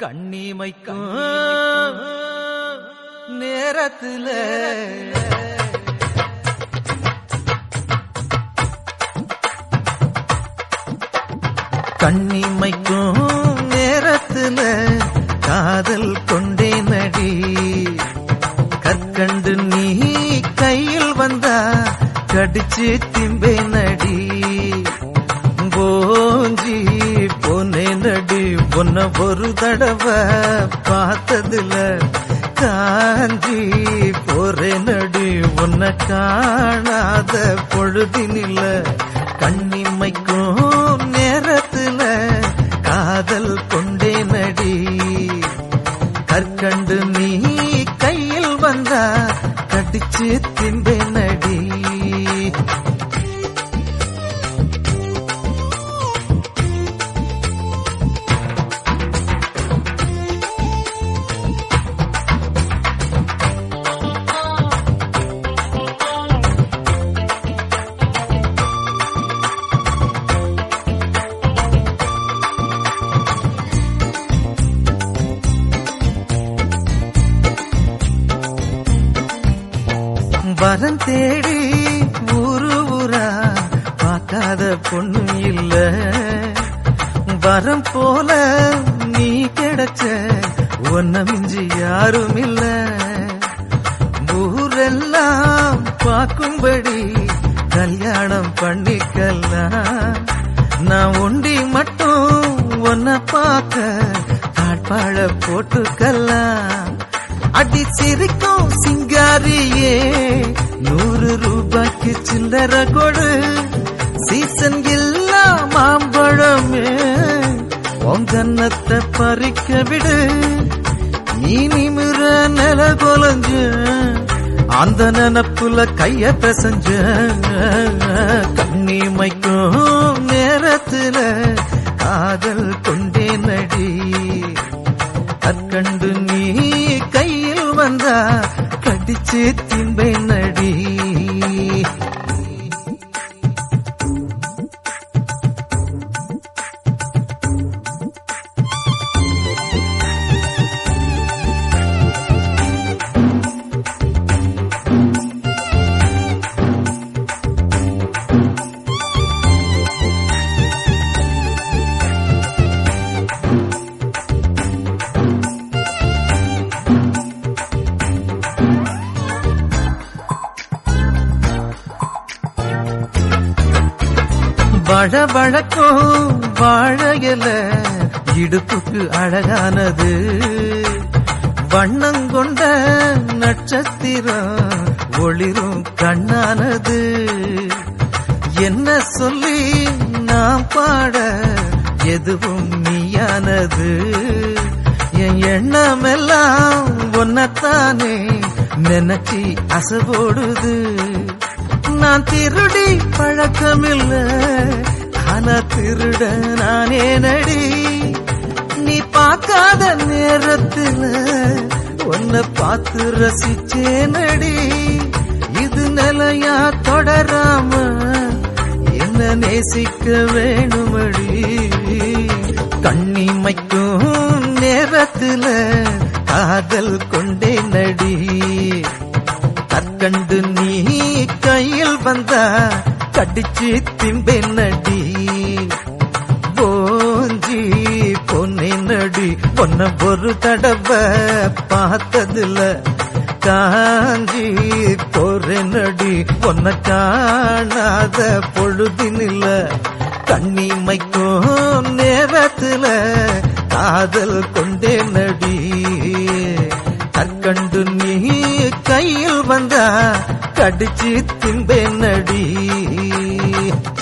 கண்ணிமைக்கும் நேரத்துல கண்ணிமைக்கும் நேரத்துல காதல் கொண்டே நடி கற்கண்டு நீ கையில் வந்தா கடிச்சு திம்பே நடி போஞ்சி பொன்னே நடி பொன்ன ஒரு தடவை பார்த்ததுல காஞ்சி போறே நடி உன்னை காணாத பொழுதினில கண்ணிமைக்கும் நேரத்துல காதல் கொண்டே நடி கற்கண்டு நீ கையில் வந்தா கடிச்சு திம்பே நடி வரம் தேடி ஊரு ஊரா பார்க்காத பொண்ணு இல்ல வரம் போல நீ கிடைச்ச ஒன்ன மிஞ்சி யாரும் இல்ல ஊரெல்லாம் பார்க்கும்படி கல்யாணம் பண்ணிக்கலாம் நான் ஒண்டி மட்டும் ஒன்ன பார்க்க காட்பாழ போட்டுக்கலாம் அடி சிரிக்கும் சிங்காரியே நூறு ரூபாய்க்கு சில்லற கொடு சீசன் இல்லா மாம்பழமே உங்கன்னத்தை பறிக்க விடு நீ நிமிர நில கொலஞ்ச அந்த நினப்புல கைய பிசைஞ்ச கண்ணிமைக்கும் நேரத்துல காதல் கொண்டே நடி கற்கண்டு நீ கையில் வந்தா கடிச்சு திம்பை நடி வழ வழக்கும் வாழையில இடுப்புக்கு அழகானது வண்ணங்கொண்ட நட்சத்திரம் ஒளிரும் கண்ணானது என்ன சொல்லி நாம் பாட எதுவும் நீயானது என் எண்ணமெல்லாம் ஒன்னத்தானே நினைச்சி அசைபோடுது நான் திருடி பழக்கமில்ல ஆனா திருட நானே நடி நீ பார்க்காத நேரத்துல உன்னை பார்த்து ரசிச்சே நடி இது நிலையா தொடராம என்ன நேசிக்க வேணுமடி கண்ணிமைக்கும் நேரத்துல காதல் கொண்டே நடி கற்கண்டு நீ கையில் வந்தா கடிச்சு திம்பே நடி போஞ்சி பொன்னே நடி பொன்ன ஒரு தடவை பார்த்ததுல காஞ்சி போறே நடி பொன்ன காணாத பொழுதினில்ல கண்ணிமைக்கும் நேரத்துல காதல் கொண்டே நடி கற்கண்டு நீ கையில் வந்தா கடிச்சு திம்பே நடி